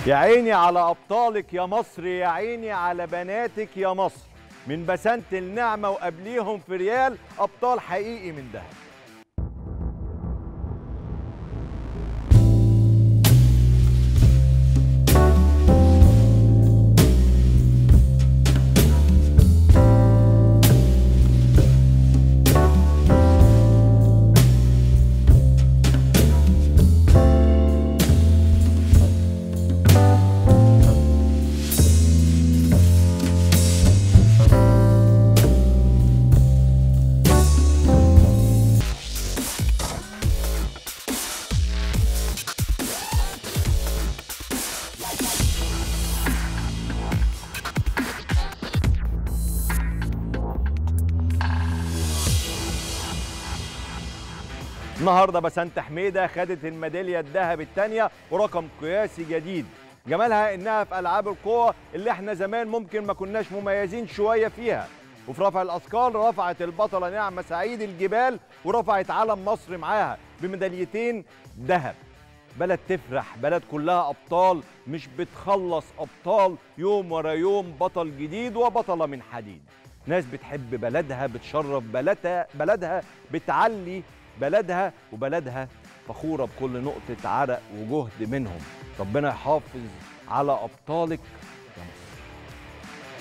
يا عيني على أبطالك يا مصر يا عيني على بناتك يا مصر من بسنت النعمة وقبليهم في ريال أبطال حقيقي من دهب النهارده بسنت حميده خدت الميداليه الذهب الثانيه ورقم قياسي جديد جمالها انها في العاب القوى اللي احنا زمان ممكن ما كناش مميزين شويه فيها وفي رفع الاثقال رفعت البطله نعمه سعيد الجبال ورفعت علم مصر معاها بميداليتين ذهب بلد تفرح بلد كلها ابطال مش بتخلص ابطال يوم ورا يوم بطل جديد وبطله من حديد ناس بتحب بلدها بتشرف بلدها بلدها بتعلي بلدها وبلدها فخوره بكل نقطه عرق وجهد منهم ربنا يحافظ على ابطالك